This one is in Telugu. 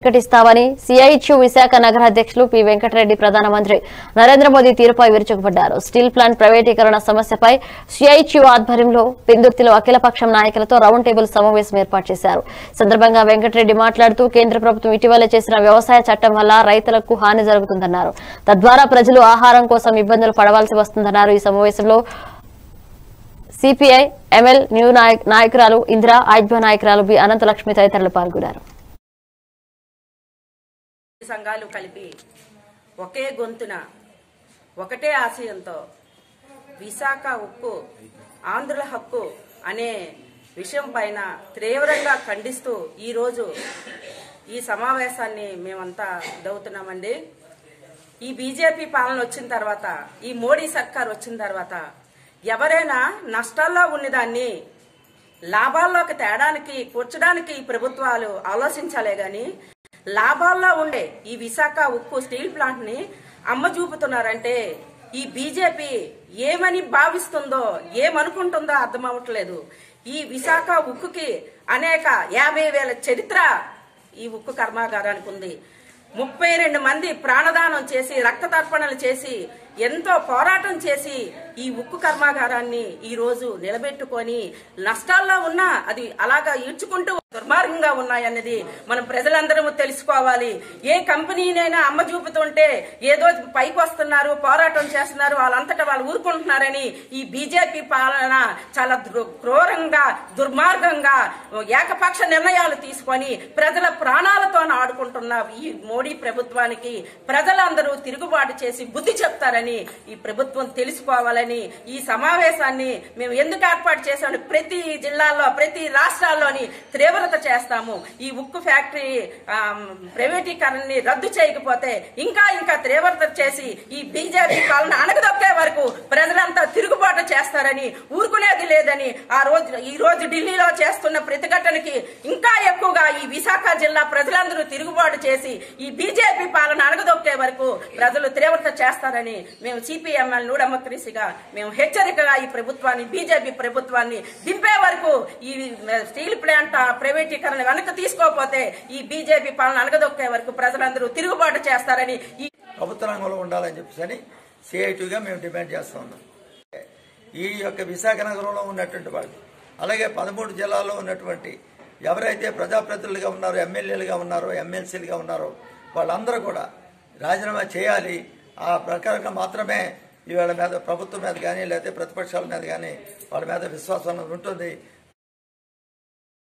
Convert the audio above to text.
ప్రకటిస్తామని సిఐటియు విశాఖ నగర అధ్యక్షులు పి వెంకటరెడ్డి ప్రధానమంత్రి నరేంద్ర మోదీ తీరుపై విరుచుకుపడ్డారు స్టీల్ ప్లాంట్ ప్రైవేటీకరణ సమస్యపై సిఐటియు ఆధ్వర్యంలో పెందుర్తిలో అఖిలపక్షం నాయకులతో రౌండ్ టేబుల్ సమావేశం ఏర్పాటు చేశారు ఈ సందర్భంగా వెంకటరెడ్డి మాట్లాడుతూ కేంద్ర ప్రభుత్వం ఇటీవల చేసిన వ్యవసాయ చట్టం వల్ల రైతులకు హాని జరుగుతుందన్నారు తద్వారా ప్రజలు ఆహారం కోసం ఇబ్బందులు పడవలసి వస్తుందన్నారు ఈ సమావేశంలో సిపిఐ ఎంఎల్ న్యూ నాయక్- నాయకురాలు ఇందిరా ఐద్వ నాయకురాలు బి అనంతలక్ష్మి తదితరులు పాల్గొన్నారు సంఘాలు కలిపి ఒకే గొంతున ఒకటే ఆశయంతో విశాఖ ఉక్కు ఆంధ్రుల హక్కు అనే విషయం పైన తీవ్రంగా ఖండిస్తూ ఈరోజు ఈ సమావేశాన్ని మేమంతా ఇదవుతున్నామండి ఈ బీజేపీ పాలన వచ్చిన తర్వాత ఈ మోడీ సర్కార్ వచ్చిన తర్వాత ఎవరైనా నష్టాల్లో ఉన్నదాన్ని లాభాల్లోకి తేడానికి కూర్చడానికి ఈ ప్రభుత్వాలు ఆలోచించాలే గాని లాభాల్లో ఉండే ఈ విశాఖ ఉక్కు స్టీల్ ప్లాంట్ ని అమ్మ చూపుతున్నారంటే ఈ బీజేపీ ఏమని భావిస్తుందో ఏమనుకుంటుందో అర్థం అవ్వట్లేదు ఈ విశాఖ ఉక్కుకి అనేక యాభై వేల చరిత్ర ఈ ఉక్కు కర్మాగారానికి ఉంది ముప్పై రెండు మంది ప్రాణదానం చేసి రక్త తర్పణలు చేసి ఎంతో పోరాటం చేసి ఈ ఉక్కు కర్మాగారాన్ని ఈ రోజు నిలబెట్టుకొని నష్టాల్లో ఉన్నా అది అలాగా ఈడ్చుకుంటూ దుర్మార్గంగా ఉన్నాయన్నది మనం ప్రజలందరము తెలుసుకోవాలి ఏ కంపెనీనైనా అమ్మ చూపుతుంటే ఏదో పైకి వస్తున్నారు పోరాటం చేస్తున్నారు వాళ్ళంతటా వాళ్ళు ఊరుకుంటున్నారని ఈ బీజేపీ పాలన చాలా ద్రు- క్రూరంగా దుర్మార్గంగా ఏకపక్ష నిర్ణయాలు తీసుకొని ప్రజల ప్రాణాలతో ఆడుకుంటున్న ఈ మోడీ ప్రభుత్వానికి ప్రజలందరూ తిరుగుబాటు చేసి బుద్ధి చెప్తారని ఈ ప్రభుత్వం తెలుసుకోవాలని ఈ సమావేశాన్ని మేము ఎందుకు ఏర్పాటు చేశాము ప్రతి జిల్లాల్లో ప్రతి రాష్ట్రాల్లోని తీవ్రత చేస్తాము ఈ ఉక్కు ఫ్యాక్టరీ ఆమ్, ప్రైవేటీకరణని రద్దు చేయకపోతే ఇంకా ఇంకా తీవ్రత చేసి ఈ బీజేపీ పాలన అణగదొక్కే వరకు ప్రజలంతా తిరుగుబాటు చేస్తారని ఊరుకునేది లేదని ఆ రోజు ఈ రోజు ఢిల్లీలో చేస్తున్న ప్రతిఘటనకి ఇంకా ఎక్కువగా ఈ విశాఖ జిల్లా ప్రజలందరూ తిరుగుబాటు చేసి ఈ బీజేపీ పాలన అణగదొక్కే వరకు ప్రజలు తీవ్రత చేస్తారని మేము సిపిఎంఎల్ డెమోక్రసీగా మేము హెచ్చరికగా ఈ ప్రభుత్వాన్ని బీజేపీ ప్రభుత్వాన్ని దింపే వరకు ఈ స్టీల్ ప్లాంట్ ప్రైవేటీకరణ వెనక్కి తీసుకోకపోతే ఈ బీజేపీ పాలన అణగదొక్కే వరకు ప్రజలందరూ తిరుగుబాటు చేస్తారని ఈ ప్రభుత్వ రంగంలో ఉండాలని చెప్పేసి అని సిఐటిగా మేము డిమాండ్ చేస్తా ఉన్నాం ఈ యొక్క విశాఖ నగరంలో ఉన్నటువంటి వాళ్ళు అలాగే పదమూడు జిల్లాల్లో ఉన్నటువంటి ఎవరైతే ప్రజాప్రతినిధులుగా ఉన్నారో ఎమ్మెల్యేలుగా ఉన్నారో ఎమ్మెల్సీలుగా ఉన్నారో వాళ్ళందరూ కూడా రాజీనామా చేయాలి ఆ ప్రకారంగా మాత్రమే ఇవాళ మీద ప్రభుత్వం మీద కానీ లేకపోతే ప్రతిపక్షాల మీద కానీ వాళ్ళ మీద విశ్వాసం అనేది ఉంటుంది